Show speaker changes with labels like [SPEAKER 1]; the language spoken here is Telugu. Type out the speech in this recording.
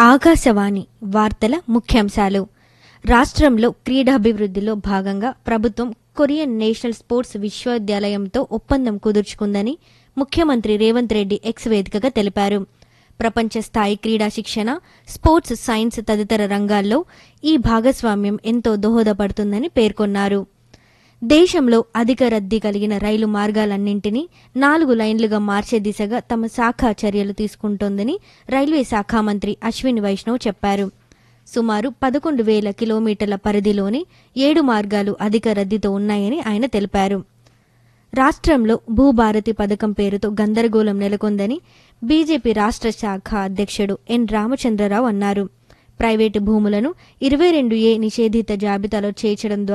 [SPEAKER 1] ఆకాశవాణి వార్తల ముఖ్యాంశాలు రాష్ట్రంలో క్రీడాభివృద్ధిలో భాగంగా ప్రభుత్వం కొరియన్ నేషనల్ స్పోర్ట్స్ విశ్వవిద్యాలయంతో ఒప్పందం కుదుర్చుకుందని ముఖ్యమంత్రి రేవంత్ రెడ్డి ఎక్స్ వేదికగా తెలిపారు ప్రపంచ స్థాయి క్రీడా శిక్షణ స్పోర్ట్స్ సైన్స్ తదితర రంగాల్లో ఈ భాగస్వామ్యం ఎంతో దోహదపడుతుందని పేర్కొన్నారు దేశంలో అధిక రద్దీ కలిగిన రైలు మార్గాలన్నింటినీ నాలుగు లైన్లుగా మార్చే దిశగా తమ శాఖ చర్యలు తీసుకుంటోందని రైల్వే శాఖ మంత్రి అశ్విని వైష్ణవ్ చెప్పారు సుమారు పదకొండు వేల కిలోమీటర్ల పరిధిలోని ఏడు మార్గాలు అధిక రద్దీతో ఉన్నాయని ఆయన తెలిపారు రాష్ట్రంలో భూభారతి పథకం పేరుతో గందరగోళం నెలకొందని బీజేపీ రాష్ట్ర శాఖ అధ్యక్షుడు ఎన్ రామచంద్రరావు అన్నారు ప్రైవేటు భూములను ఇరవై రెండు ఏ నిషేధిత జాబితాలో చేర్చడం ద్వారా